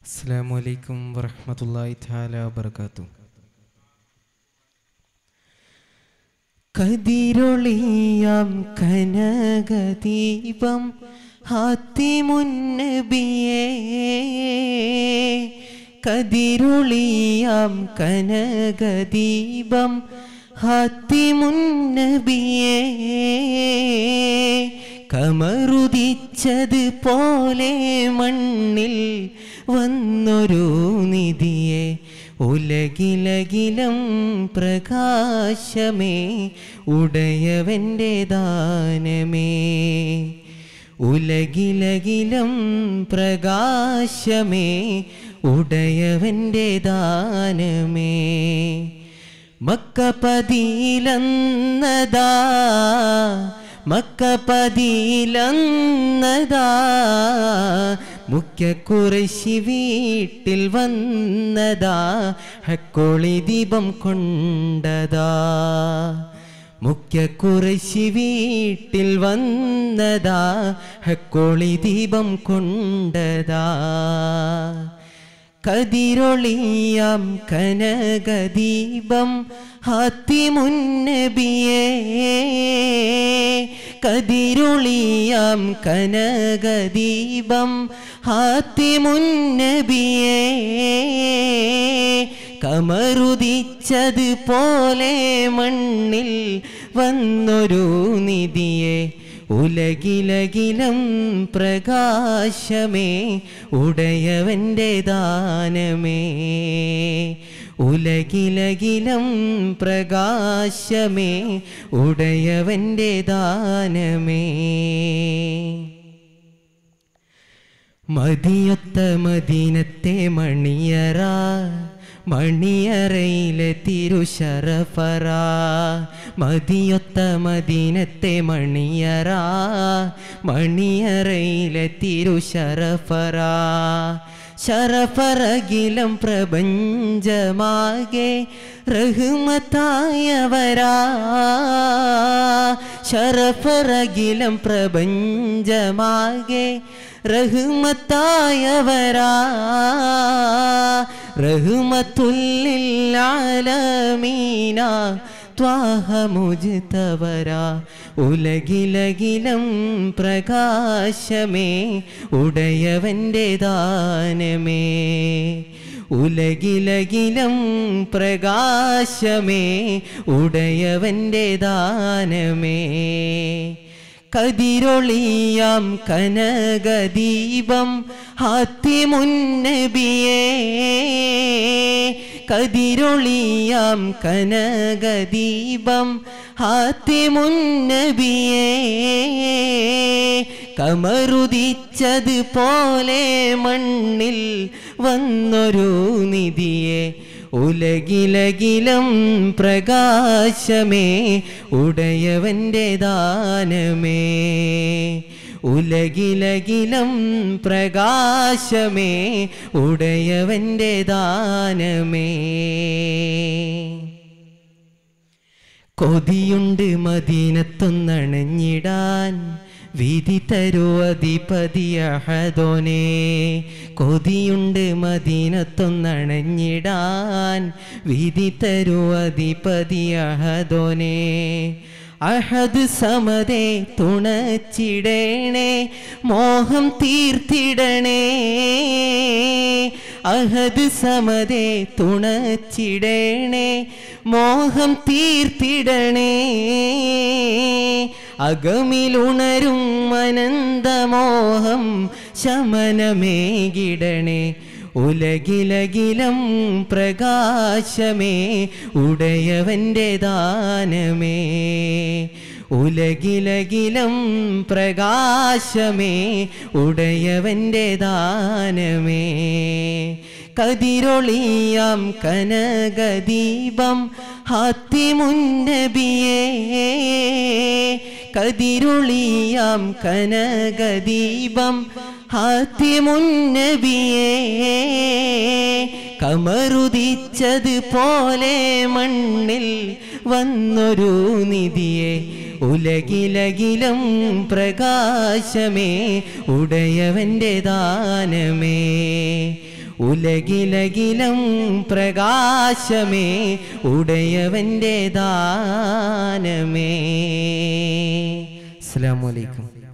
അസ്സാം വലൈക്കും വറഹമത്തല്ലാഹി താല വബർക്കാത്തു കതിരൊളിയാം കനകദീപം ഹാത്തിമുന്നബിയേ കതിരൊളിയാം കനകദീപം ഹാത്തിമുന്നബിയേ കമറുദിച്ചത് പോലെ മണ്ണിൽ വന്നൊരു നിധിയെ ഉലകിലകിലം പ്രകാശമേ ഉടയവൻ്റെ ദാനമേ ഉലകിലകിലം പ്രകാശമേ ഉടയവൻ്റെ ദാനമേ മക്കപതിയിലന്നതാ മക്കപതിയിലന്നതാ മുഖ്യ കുറശി വീട്ടിൽ വന്നതാ ഹക്കോളി ദീപം കൊണ്ടതാ മുഖ്യ കുറശി വീട്ടിൽ വന്നതാ ഹക്കോളി ദീപം കൊണ്ടതാ കതിരൊളിയാം കനകദീപം ഹാത്തിമുന്നബിയേ കതിരൊളിയാം കനകദീപം ഹാത്തിമുന്നബിയേ കമറുദിച്ചത് പോലെ മണ്ണിൽ വന്നൊരു നിധിയെ ഉലകിലകിലം പ്രകാശമേ ഉടയവൻ്റെ ദാനമേ ഉലകിലകിലം പ്രകാശമേ ഉടയവൻ്റെ ദാനമേ മതിയൊത്ത മദീനത്തെ മണിയറ മണിയറയിലെ തിരുശരഫറ മതിയൊത്ത മദീനത്തെ മണിയറ മണിയറയിലെ തിരുശരഫറ ശരഫറകിലം പ്രപഞ്ചമാകെ റഹ്മത്തായവരാ ശരഫറകിലം പ്രപഞ്ചമാകെ റഹ്മത്തായവരാ റഹ്മത്തുല്ലില്ലാലമീന ത്വാഹ മുജ്തവര ഉലകിലകിലം പ്രകാശമേ ഉടയവൻ്റെ ദാനമേ ഉലകിലകിലം പ്രകാശമേ ഉടയവൻ്റെ ദാനമേ കതിരൊളിയാം കനകദീപം ഹാത്തിമുന്നബിയേ കതിരൊളിയാം കനകദീപം ഹാത്തിമുന്നബിയേ കമറുദിച്ചത് പോലെ മണ്ണിൽ വന്നൊരു നിധിയെ ഉലകിലകിലം പ്രകാശമേ ഉടയവൻ്റെ ദാനമേ ഉലകിലകിലം പ്രകാശമേ ഉടയവൻ്റെ ദാനമേ കൊതിയുണ്ട് മദീനത്തൊന്നണഞ്ഞിടാൻ വിധി തരൂ അധിപതിയഹദോനെ കൊതിയുണ്ട് മദീനത്തൊന്നണഞ്ഞിടാൻ വിധി തരൂ അധിപതിയഹദോനെ അഹദ് സമതേ തുണച്ചിടണേ മോഹം തീർത്തിടണേ അഹദ് സമതേ തുണച്ചിടണേ മോഹം തീർത്തിടണേ അകമിലുണരും അനന്തമോഹം ശമനമേകിടണേ ഉലകിലകിലം പ്രകാശമേ ഉടയവൻ്റെ ദാനമേ ഉലകിലകിലം പ്രകാശമേ ഉടയവൻ്റെ ദാനമേ കതിരൊളിയാം കനകദീപം ഹാത്തിമുന്നബിയേ കതിരൊളിയാം കനകദീപം ഹാത്തിമുന്നബിയേ കമറുദിച്ചത് പോലെ മണ്ണിൽ വന്നൊരു നിധിയെ ഉലകിലകിലം പ്രകാശമേ ഉടയവൻ്റെ ദാനമേ ഉലകിലകിലും പ്രകാശമേ ഉടയവൻ്റെ ദാനമേ അസ്സലാമു അലൈക്കും